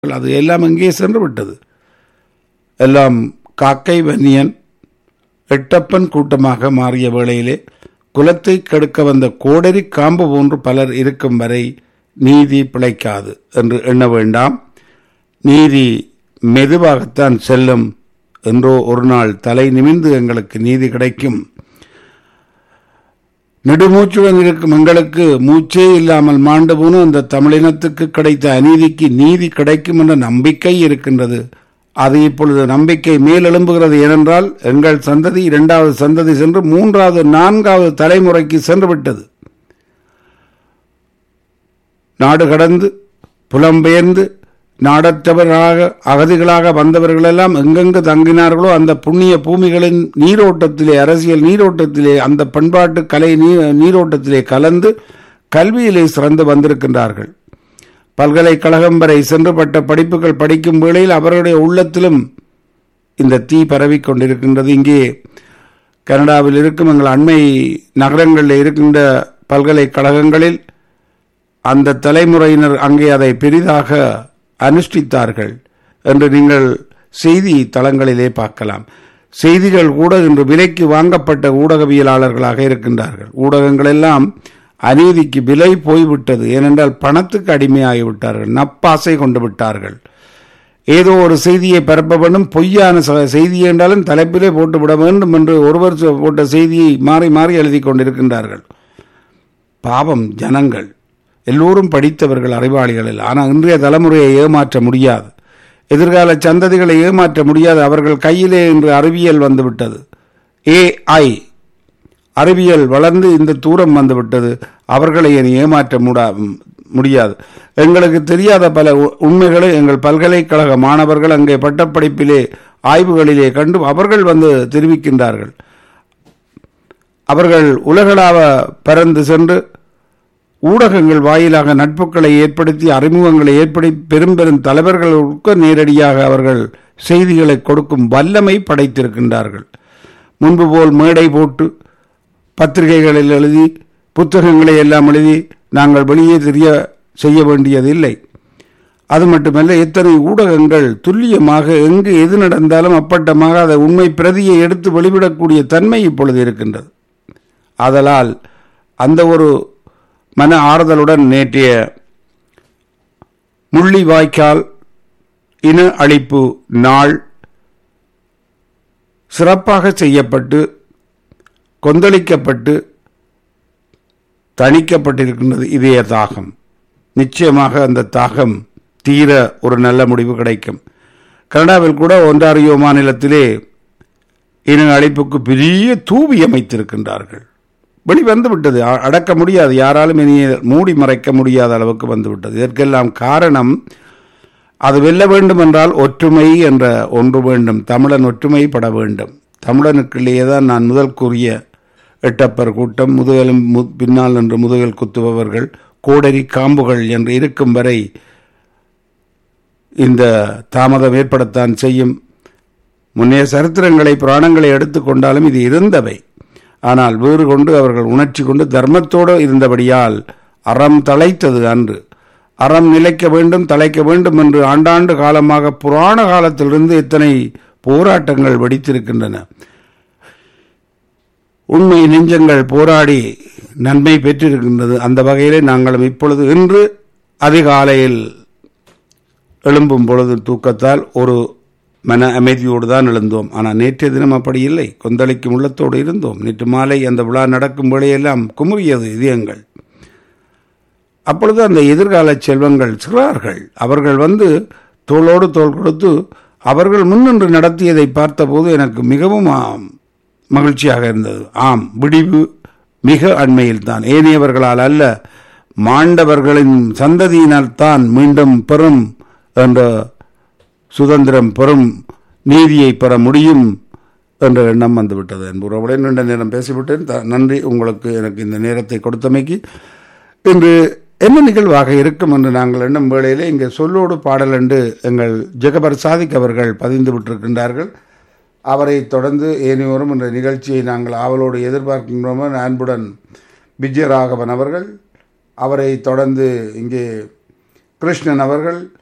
அது எல்லாம் எங்கே சென்று விட்டது எல்லாம் காக்கை வன்னியன் எட்டப்பன் கூட்டமாக மாறிய வேளையிலே குலத்தை கெடுக்க வந்த கோடரி காம்பு போன்று பலர் இருக்கும் வரை நீதி பிழைக்காது என்று எண்ண வேண்டாம் நீதி மெதுவாகத்தான் செல்லும் என்றோ ஒரு நாள் தலை நிமிர்ந்து எங்களுக்கு நீதி கிடைக்கும் நெடுமூச்சுடன் இருக்கும் எங்களுக்கு மூச்சே இல்லாமல் மாண்டு போன அந்த தமிழினத்துக்கு கிடைத்த அநீதிக்கு நீதி கிடைக்கும் என்ற நம்பிக்கை இருக்கின்றது அது இப்பொழுது நம்பிக்கை மேலெழும்புகிறது ஏனென்றால் எங்கள் சந்ததி இரண்டாவது சந்ததி சென்று மூன்றாவது நான்காவது தலைமுறைக்கு சென்று விட்டது நாடு கடந்து புலம்பெயர்ந்து நாடற்றவர்களாக அகதிகளாக வந்தவர்களெல்லாம் எங்கெங்கு தங்கினார்களோ அந்த புண்ணிய பூமிகளின் நீரோட்டத்திலே அரசியல் நீரோட்டத்திலே அந்த பண்பாட்டு கலை நீரோட்டத்திலே கலந்து கல்வியிலே சிறந்து வந்திருக்கின்றார்கள் பல்கலைக்கழகம் வரை சென்று பட்ட படிப்புகள் படிக்கும் வேளையில் அவர்களுடைய உள்ளத்திலும் இந்த தீ பரவிக் கொண்டிருக்கின்றது இங்கே கனடாவில் இருக்கும் எங்கள் அண்மை நகரங்களில் இருக்கின்ற பல்கலைக்கழகங்களில் அந்த தலைமுறையினர் அங்கே அதை பெரிதாக அனுஷ்டித்தார்கள் என்று நீங்கள் செய்தி தளங்களிலே பார்க்கலாம் செய்திகள் கூட இன்று விலைக்கு வாங்கப்பட்ட ஊடகவியலாளர்களாக இருக்கின்றார்கள் ஊடகங்கள் எல்லாம் அநீதிக்கு விலை போய்விட்டது ஏனென்றால் பணத்துக்கு அடிமையாகிவிட்டார்கள் நப்பாசை கொண்டு விட்டார்கள் ஏதோ ஒரு செய்தியை பரப்ப வேண்டும் பொய்யான செய்தி என்றாலும் தலைப்பிலே போட்டு விட வேண்டும் என்று ஒருவர் போட்ட செய்தியை மாறி மாறி எழுதி கொண்டிருக்கின்றார்கள் பாவம் ஜனங்கள் எல்லோரும் படித்தவர்கள் அறிவாளிகளில் ஆனால் இன்றைய தலைமுறையை ஏமாற்ற முடியாது எதிர்கால சந்ததிகளை ஏமாற்ற முடியாது அவர்கள் கையிலே இன்று அறிவியல் வந்துவிட்டது ஏஐ அறிவியல் வளர்ந்து இந்த தூரம் வந்துவிட்டது அவர்களை இனி ஏமாற்ற முடியாது எங்களுக்கு தெரியாத பல உண்மைகளை எங்கள் பல்கலைக்கழக மாணவர்கள் அங்கே பட்டப்படிப்பிலே ஆய்வுகளிலே கண்டு அவர்கள் வந்து தெரிவிக்கின்றார்கள் அவர்கள் உலகளாவ பறந்து சென்று ஊடகங்கள் வாயிலாக நட்புகளை ஏற்படுத்தி அறிமுகங்களை ஏற்படுத்தி பெரும் பெரும் தலைவர்களுக்கு நேரடியாக அவர்கள் செய்திகளை கொடுக்கும் வல்லமை படைத்திருக்கின்றார்கள் முன்பு போல் மேடை போட்டு பத்திரிகைகளில் எழுதி புத்தகங்களை எல்லாம் எழுதி நாங்கள் வெளியே தெரிய செய்ய வேண்டியதில்லை அது மட்டுமல்ல எத்தனை ஊடகங்கள் துல்லியமாக எங்கு எது நடந்தாலும் அப்பட்டமாக அதை உண்மை பிரதியை எடுத்து வெளிவிடக்கூடிய தன்மை இப்பொழுது இருக்கின்றது ஆதலால் அந்த ஒரு மன ஆறுதலுடன் நேற்றைய முள்ளி வாய்க்கால் இன அழிப்பு நாள் சிறப்பாக செய்யப்பட்டு கொந்தளிக்கப்பட்டு தணிக்கப்பட்டிருக்கின்றது இதய தாகம் நிச்சயமாக அந்த தாகம் தீர ஒரு நல்ல முடிவு கிடைக்கும் கனடாவில் கூட ஒன்றாரியோ மாநிலத்திலே இன அழைப்புக்கு பெரிய தூவி அமைத்திருக்கின்றார்கள் வெளிவந்து விட்டது அடக்க முடியாது யாராலும் இனி மூடி மறைக்க முடியாத அளவுக்கு வந்துவிட்டது இதற்கெல்லாம் காரணம் அது வெல்ல வேண்டும் என்றால் ஒற்றுமை என்ற ஒன்று வேண்டும் தமிழன் ஒற்றுமைப்பட வேண்டும் தமிழனுக்குள்ளேயே தான் நான் முதல் கூறிய எட்டப்பர் கூட்டம் முதுகலும் பின்னால் என்று முதுகல் குத்துபவர்கள் கோடரி காம்புகள் என்று இருக்கும் வரை இந்த தாமதம் ஏற்படத்தான் செய்யும் முன்னைய சரித்திரங்களை புராணங்களை எடுத்துக்கொண்டாலும் இது இருந்தவை ஆனால் வேறு கொண்டு அவர்கள் உணர்ச்சி கொண்டு தர்மத்தோடு இருந்தபடியால் அறம் தலைத்தது அன்று அறம் நிலைக்க வேண்டும் தலைக்க வேண்டும் என்று ஆண்டாண்டு காலமாக புராண காலத்திலிருந்து இத்தனை போராட்டங்கள் வெடித்திருக்கின்றன உண்மை நெஞ்சங்கள் போராடி நன்மை பெற்றிருக்கின்றது அந்த வகையிலே நாங்களும் இப்பொழுது இன்று அதிகாலையில் எழும்பும் பொழுது தூக்கத்தால் ஒரு மன அமைதியோடு தான் எழுந்தோம் ஆனால் நேற்றைய தினம் அப்படி இல்லை கொந்தளிக்கும் உள்ளத்தோடு இருந்தோம் நேற்று மாலை அந்த விழா நடக்கும் வேளையெல்லாம் குமுறியது இதயங்கள் அப்பொழுது அந்த எதிர்கால செல்வங்கள் சிறார்கள் அவர்கள் வந்து தோளோடு தோல் கொடுத்து அவர்கள் முன்னின்று நடத்தியதை பார்த்தபோது எனக்கு மிகவும் மகிழ்ச்சியாக இருந்தது ஆம் விடிவு மிக அண்மையில் தான் ஏனையவர்களால் அல்ல மாண்டவர்களின் சந்ததியினால் தான் மீண்டும் பெறும் என்ற சுதந்திரம் பெறும் நீதியை பெற முடியும் என்ற எண்ணம் வந்துவிட்டது என்பவர்களே நீண்ட நேரம் பேசிவிட்டேன் நன்றி உங்களுக்கு எனக்கு இந்த நேரத்தை கொடுத்தமைக்கு இன்று என்ன நிகழ்வாக இருக்கும் என்று நாங்கள் எண்ணும் வேளையிலே இங்கே சொல்லோடு பாடல் என்று எங்கள் ஜெகபர் சாதிக் அவர்கள் பதிந்து விட்டிருக்கின்றார்கள் அவரை தொடர்ந்து ஏனையோரும் என்ற நிகழ்ச்சியை நாங்கள் ஆவலோடு எதிர்பார்க்கின்றோம் அன்புடன் விஜயராகவன் அவர்கள் அவரை தொடர்ந்து இங்கே கிருஷ்ணன் அவர்கள்